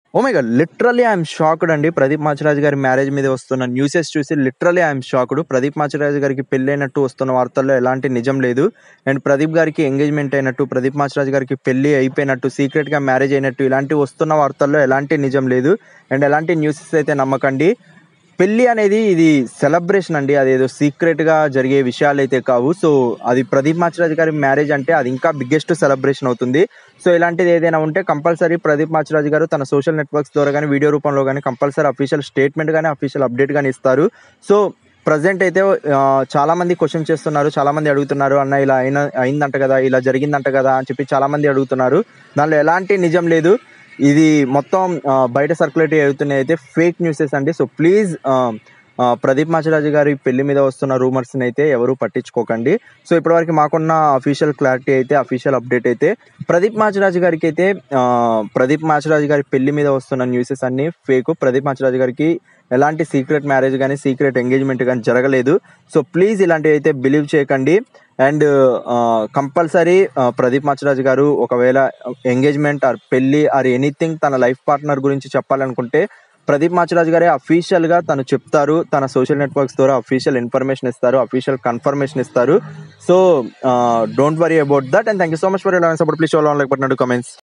oh my god literally I'm shocked అండి Pradeep Machiraju garu marriage మీద వస్తున్న న్యూసెస్ చూసి literally I'm shocked Pradeep Machiraju గారికి పెళ్ళైనట్టు వస్తున్న వార్తల్లో ఎలాంటి నిజం లేదు అండ్ ప్రదీప్ గారికి ఎంగేజ్మెంట్ అయినట్టు ప్రదీప్ మాచిరాజు గారికి పెళ్లి అయిపోయినట్టు సీక్రెట్ గా మ్యారేజ్ అయినట్టు ఇలాంటి వస్తున్న వార్తల్లో ఎలాంటి నిజం లేదు అండ్ ఎలాంటి న్యూసెస్ అయితే నమ్మకండి పెళ్లి అనేది ఇది సెలబ్రేషన్ అండి అదేదో సీక్రెట్ గా జరిగే విషయాలు అయితే కావు సో అది ప్రదీప్ మాచిరాజ్ గారి మ్యారేజ్ అంటే అది ఇంకా బిగ్గెస్ట్ సెలబ్రేషన్ అవుతుంది సో ఇలాంటిది ఏదైనా ఉంటే కంపల్సరీ ప్రదీప్ మాచిరాజ్ గారు తన సోషల్ నెట్వర్క్స్ ద్వారా కానీ వీడియో రూపంలో కానీ కంపల్సరీ అఫీషియల్ స్టేట్మెంట్ కానీ అఫీషియల్ అప్డేట్ కానీ ఇస్తారు సో ప్రజెంట్ అయితే ఆ, చాలా మంది క్వశ్చన్ చేస్తున్నారు చాలా మంది అడుగుతున్నారు అన్న ఇలా అయిన అయిందంట కదా ఇలా జరిగిందంట కదా అని చెప్పి చాలా మంది అడుగుతున్నారు దానిలో ఎలాంటి నిజం లేదు ఇది మొత్తం ఆ, బయట సర్క్యులేట్ అవుతున్నాయి అయితే ఫేక్ న్యూసెస్ అండి సో ప్లీజ్ ప్రదీప్ మాచిరాజు గారి పెళ్లి మీద వస్తున్న రూమర్స్ అయితే ఎవరు పట్టించుకోకండి సో ఇప్పటివరకు మాకున్న అఫీషియల్ క్లారిటీ అయితే అఫీషియల్ అప్డేట్ అయితే ప్రదీప్ మాచిరాజు గారికి అయితే ఆ, ప్రదీప్ మాచిరాజు గారి పెళ్లి మీద వస్తున్న న్యూసెస్ అన్ని ఫేక్ ప్రదీప్ మాచిరాజు గారికి ఎలాంటి సీక్రెట్ మ్యారేజ్ కానీ సీక్రెట్ ఎంగేజ్మెంట్ కానీ జరగలేదు సో ప్లీజ్ ఇలాంటివి అయితే బిలీవ్ చేయకండి అండ్ కంపల్సరీ ప్రదీప్ మాచిరాజు గారు ఒకవేళ ఎంగేజ్మెంట్ ఆర్ పెళ్లి ఆర్ ఎనీథింగ్ తన లైఫ్ పార్ట్నర్ గురించి చెప్పాలనుకుంటే ప్రదీప్ మాచిరాజు గారే అఫీషియల్ గా తను చెప్తారు తన సోషల్ నెట్వర్క్స్ ద్వారా అఫీషియల్ ఇన్ఫర్మేషన్ ఇస్తారు అఫీషియల్ కన్ఫర్మేషన్ ఇస్తారు so don't worry about that and thank you so much for support please show like but comments